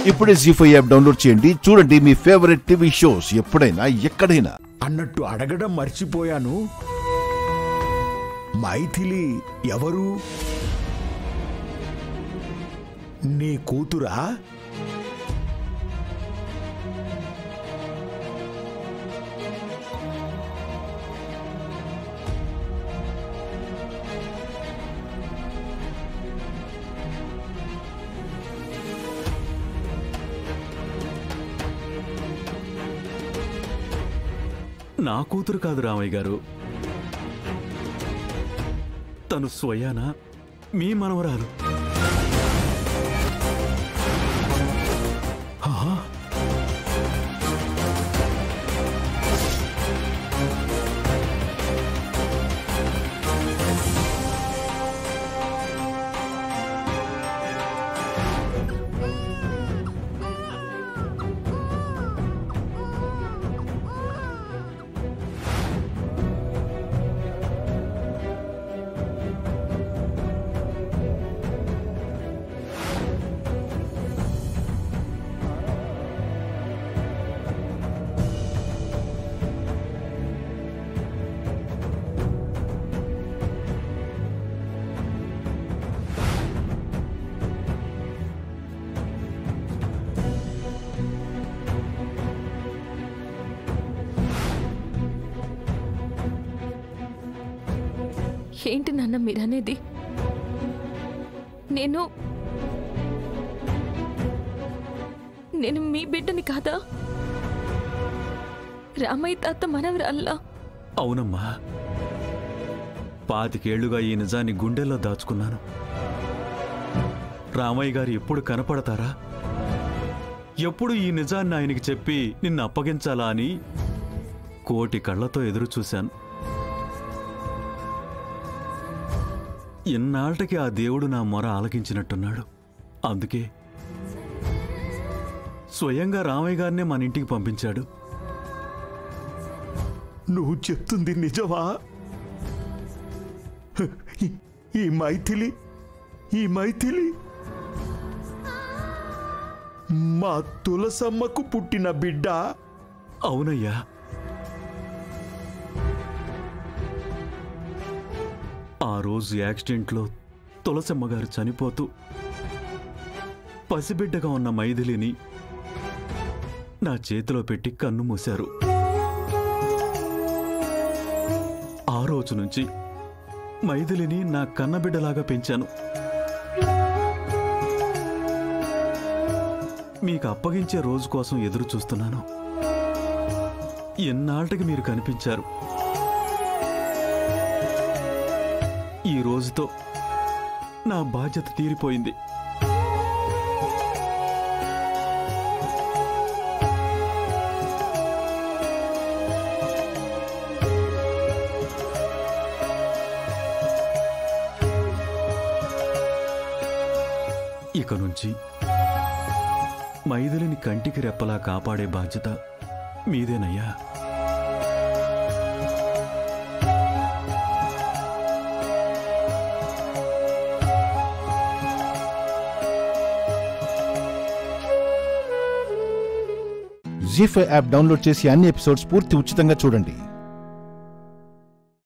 ఇప్పుడే G five app download చేయండి చూడండి మీ ఫేవరెట్ టీవీ షోస్ ఎప్పుడైనా ఎక్కడైనా అన్నట్టు అడగడం మర్చిపోయాను మైథిలి ఎవరు నీ కూతురా నా కూతురు కాదు రామయ్య గారు తను స్వయాన మీ మనవరాలు ఏంటి నాన్న మీరనేది నేను నేను మీ బిడ్డని కాదా రామయ్య తాత మనవరాల్లా అవునమ్మా పాతికేళ్లుగా ఈ నిజాన్ని గుండెల్లో దాచుకున్నాను రామయ్య గారు ఎప్పుడు కనపడతారా ఎప్పుడు ఈ నిజాన్ని ఆయనకి చెప్పి నిన్ను అప్పగించాలా అని కోటి కళ్ళతో ఎదురు చూశాను ఇన్నాళ్ళకి ఆ దేవుడు నా మొర ఆలకించినట్టున్నాడు అందుకే స్వయంగా రామయ్య గారినే మన ఇంటికి పంపించాడు నువ్వు చెప్తుంది నిజమా ఈ- ఈ మైథిలి ఈ మైథిలి మా తులసమ్మకు పుట్టిన బిడ్డ అవునయ్యా ఆ రోజు యాక్సిడెంట్లో తులసమ్మ గారు చనిపోతూ పసిబిడ్డగా ఉన్న మైథిలిని నా చేతిలో పెట్టి కన్ను మూశారు ఆ రోజు నుంచి మైథిలిని నా కన్నబిడ్డలాగా పెంచాను మీకు అప్పగించే రోజు కోసం ఎదురు చూస్తున్నాను ఎన్నాళ్ళకి మీరు కనిపించారు ఈ రోజుతో నా బాధ్యత తీరిపోయింది ఇక నుంచి మైథిలిని కంటికి రెప్పలా కాపాడే బాధ్యత మీదేనయ్యా జీ ఫైవ్ యాప్ డౌన్లోడ్ చేసి అన్ని ఎపిసోడ్స్ పూర్తి ఉచితంగా చూడండి